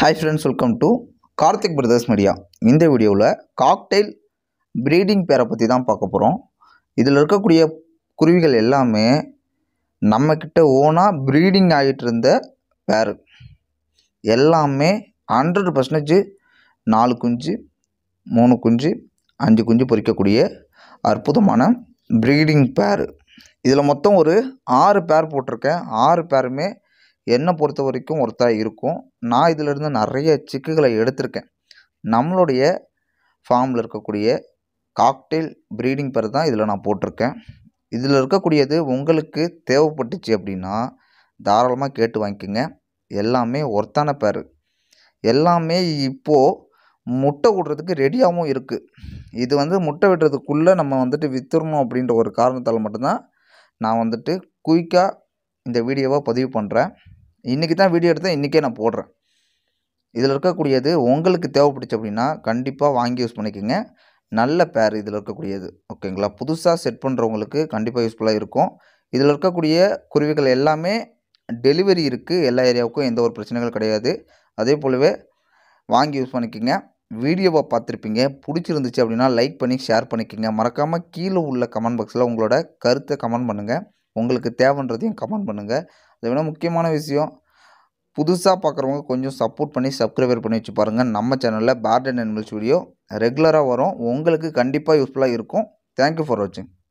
hi friends welcome to Karthik brothers media இந்த வீடியோவில் cocktail breeding பேரை பற்றி தான் பார்க்க போகிறோம் இதில் இருக்கக்கூடிய குருவிகள் எல்லாமே நம்மக்கிட்ட ஓனாக ப்ரீடிங் ஆகிட்டு இருந்த பேர் எல்லாமே ஹண்ட்ரட் பர்சன்டேஜ் நாலு குஞ்சு மூணு குஞ்சு அஞ்சு குஞ்சு பொரிக்கக்கூடிய அற்புதமான ப்ரீடிங் பேர் இதில் மொத்தம் ஒரு ஆறு பேர் போட்டிருக்கேன் ஆறு பேருமே என்னை பொறுத்த வரைக்கும் ஒருத்தராக இருக்கும் நான் இதிலிருந்து நிறைய சிக்குகளை எடுத்திருக்கேன் நம்மளுடைய ஃபார்மில் இருக்கக்கூடிய காக்டெயில் ப்ரீடிங் பேர் தான் இதில் நான் போட்டிருக்கேன் இதில் இருக்கக்கூடியது உங்களுக்கு தேவைப்பட்டுச்சு அப்படின்னா தாராளமாக கேட்டு வாங்கிக்கோங்க எல்லாமே ஒர்த்தான பேர் எல்லாமே இப்போது முட்டை விடுறதுக்கு ரெடியாகவும் இருக்குது இது வந்து முட்டை விடுறதுக்குள்ளே நம்ம வந்துட்டு வித்துடணும் அப்படின்ற ஒரு காரணத்தால் மட்டும்தான் நான் வந்துட்டு குயிக்காக இந்த வீடியோவை பதிவு பண்ணுறேன் இன்றைக்கி தான் வீடியோ எடுத்தேன் இன்றைக்கே நான் போடுறேன் இதில் இருக்கக்கூடியது உங்களுக்கு தேவைப்பட்டுச்சு அப்படின்னா கண்டிப்பாக வாங்கி யூஸ் பண்ணிக்கோங்க நல்ல பேர் இதில் இருக்கக்கூடியது ஓகேங்களா புதுசாக செட் பண்ணுறவங்களுக்கு கண்டிப்பாக யூஸ்ஃபுல்லாக இருக்கும் இதில் இருக்கக்கூடிய குருவிகள் எல்லாமே டெலிவரி இருக்குது எல்லா ஏரியாவுக்கும் எந்த ஒரு பிரச்சனைகள் கிடையாது அதே போலவே வாங்கி யூஸ் பண்ணிக்கோங்க வீடியோவை பார்த்துருப்பீங்க பிடிச்சிருந்துச்சு அப்படின்னா லைக் பண்ணி ஷேர் பண்ணிக்கோங்க மறக்காமல் கீழே உள்ள கமெண்ட் பாக்ஸில் உங்களோட கருத்தை கமெண்ட் பண்ணுங்கள் உங்களுக்கு தேவைன்றதையும் கமெண்ட் பண்ணுங்கள் அதை விட முக்கியமான விஷயம் புதுசாக பார்க்குறவங்க கொஞ்சம் சப்போர்ட் பண்ணி சப்ஸ்கிரைபர் பண்ணி வச்சு பாருங்கள் நம்ம சேனலில் பேர்ட் அண்ட் அனிமல்ஸ் வீடியோ ரெகுலராக வரும் உங்களுக்கு கண்டிப்பாக யூஸ்ஃபுல்லாக இருக்கும் தேங்க்யூ ஃபார் வாட்சிங்